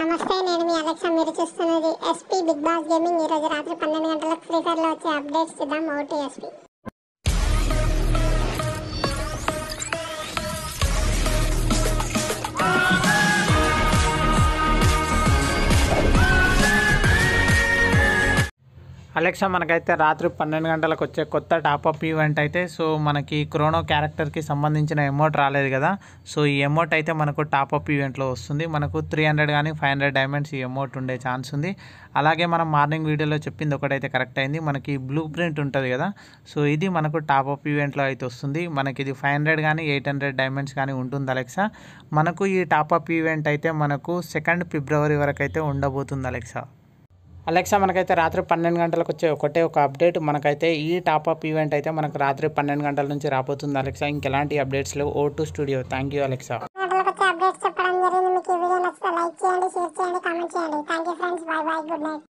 నమస్తే నేను మీ అలెక్సా మీరు చూస్తున్నది ఎస్పీ బిగ్ బాస్ గేమింగ్ ఈ రోజు రాత్రి పన్నెండు గంటలకు ఫ్రీ ఫైర్ లో వచ్చే అప్డేట్స్ చూద్దాం ఓటీ ఎస్పీ అలెక్సా మనకైతే రాత్రి పన్నెండు గంటలకు వచ్చే కొత్త టాప్అప్ ఈవెంట్ అయితే సో మనకి క్రోనో క్యారెక్టర్కి సంబంధించిన ఎమౌంట్ రాలేదు కదా సో ఈ అమౌంట్ అయితే మనకు టాప్అప్ ఈవెంట్లో వస్తుంది మనకు త్రీ హండ్రెడ్ కానీ ఫైవ్ హండ్రెడ్ డైమండ్స్ ఈ అమౌంట్ ఉండే ఛాన్స్ ఉంది అలాగే మనం మార్నింగ్ వీడియోలో చెప్పింది ఒకటైతే కరెక్ట్ అయింది మనకి బ్లూ ప్రింట్ ఉంటుంది కదా సో ఇది మనకు టాప్అప్ ఈవెంట్లో అయితే వస్తుంది మనకి ఇది ఫైవ్ హండ్రెడ్ కానీ ఎయిట్ హండ్రెడ్ డైమండ్స్ కానీ ఉంటుంది అలెక్సా మనకు ఈ టాప్అప్ ఈవెంట్ అయితే మనకు సెకండ్ ఫిబ్రవరి వరకు అయితే ఉండబోతుంది అలెక్సా అలెక్సా మనకైతే రాత్రి పన్నెండు గంటలకు వచ్చే ఒకటే ఒక అప్డేట్ మనకైతే ఈ టాప్అప్ ఈవెంట్ అయితే మనకు రాత్రి పన్నెండు గంటల నుంచి రాబోతుంది అలెక్సా ఇంకెలాంటి అప్డేట్స్ లేవు ఓ to studio thank you Alexa గంటలకు వచ్చే అప్డేట్స్ చెప్పడం జరిగింది మీకు ఈ వీడియో నచ్చితే లైక్ చేయండి షేర్ చేయండి కామెంట్ చేయండి thank you friends bye bye good night